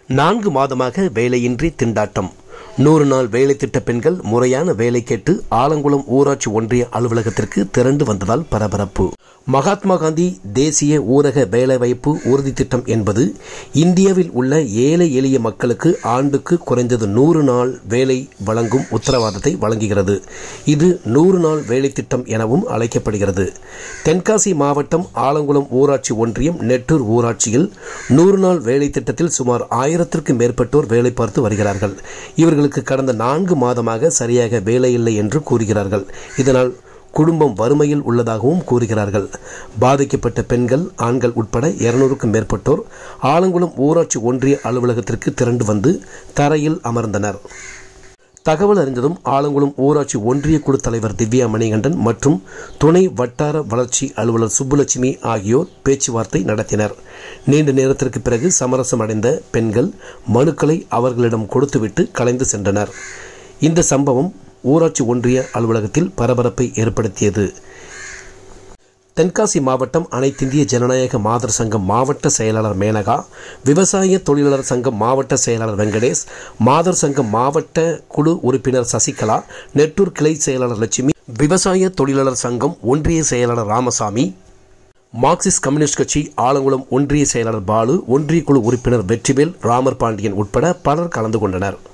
நான்கு மாதமாக வேலையின்றி திண்டாட்டம் நூறு நாள் வேலை திட்ட பெண்கள் முறையான வேலை கேட்டு ஆலங்குளம் ஊராட்சி ஒன்றிய அலுவலகத்திற்கு திரண்டு வந்ததால் பரபரப்பு மகாத்மா காந்தி தேசிய ஊரக வேலைவாய்ப்பு உறுதி திட்டம் என்பது இந்தியாவில் உள்ள ஏழை எளிய மக்களுக்கு ஆண்டுக்கு குறைந்தது நூறு நாள் வேலை வழங்கும் உத்தரவாதத்தை வழங்குகிறது இது நூறு நாள் வேலை திட்டம் எனவும் அழைக்கப்படுகிறது தென்காசி மாவட்டம் ஆலங்குளம் ஊராட்சி ஒன்றியம் நெட்டூர் ஊராட்சியில் நூறு நாள் வேலை திட்டத்தில் சுமார் ஆயிரத்திற்கும் மேற்பட்டோர் வேலை பார்த்து வருகிறார்கள் இவர்களுக்கு கடந்த நான்கு மாதமாக சரியாக வேலை இல்லை என்று கூறுகிறார்கள் இதனால் குடும்பம் வறுமையில் உள்ளதாகவும் கூறுகிறார்கள் பாதிக்கப்பட்ட பெண்கள் ஆண்கள் உட்பட இருநூறுக்கும் மேற்பட்டோர் ஆலங்குளம் ஊராட்சி ஒன்றிய அலுவலகத்திற்கு திரண்டு வந்து தரையில் அமர்ந்தனர் தகவல் அறிந்ததும் ஆலங்குளம் ஊராட்சி ஒன்றிய குழு தலைவர் திவ்யா மணிகண்டன் மற்றும் துணை வட்டார வளர்ச்சி அலுவலர் சுப்புலட்சுமி ஆகியோர் பேச்சுவார்த்தை நடத்தினர் நீண்ட நேரத்திற்கு பிறகு சமரசம் அடைந்த பெண்கள் மனுக்களை அவர்களிடம் கொடுத்துவிட்டு கலைந்து சென்றனர் இந்த சம்பவம் ஊராட்சி ஒன்றிய அலுவலகத்தில் பரபரப்பை ஏற்படுத்தியது தென்காசி மாவட்டம் அனைத்திந்திய ஜனநாயக மாதர் சங்கம் மாவட்ட செயலாளர் மேனகா விவசாய தொழிலாளர் சங்கம் மாவட்ட செயலாளர் வெங்கடேஷ் மாதர் சங்கம் மாவட்ட குழு உறுப்பினர் சசிகலா நெட்டூர் கிளை செயலாளர் லட்சுமி விவசாய தொழிலாளர் சங்கம் ஒன்றிய செயலாளர் ராமசாமி மார்க்சிஸ்ட் கம்யூனிஸ்ட் கட்சி ஆலங்குளம் ஒன்றிய செயலாளர் பாலு ஒன்றிய குழு உறுப்பினர் வெற்றிவேல் ராமர் பாண்டியன் உட்பட பலர் கலந்து கொண்டனர்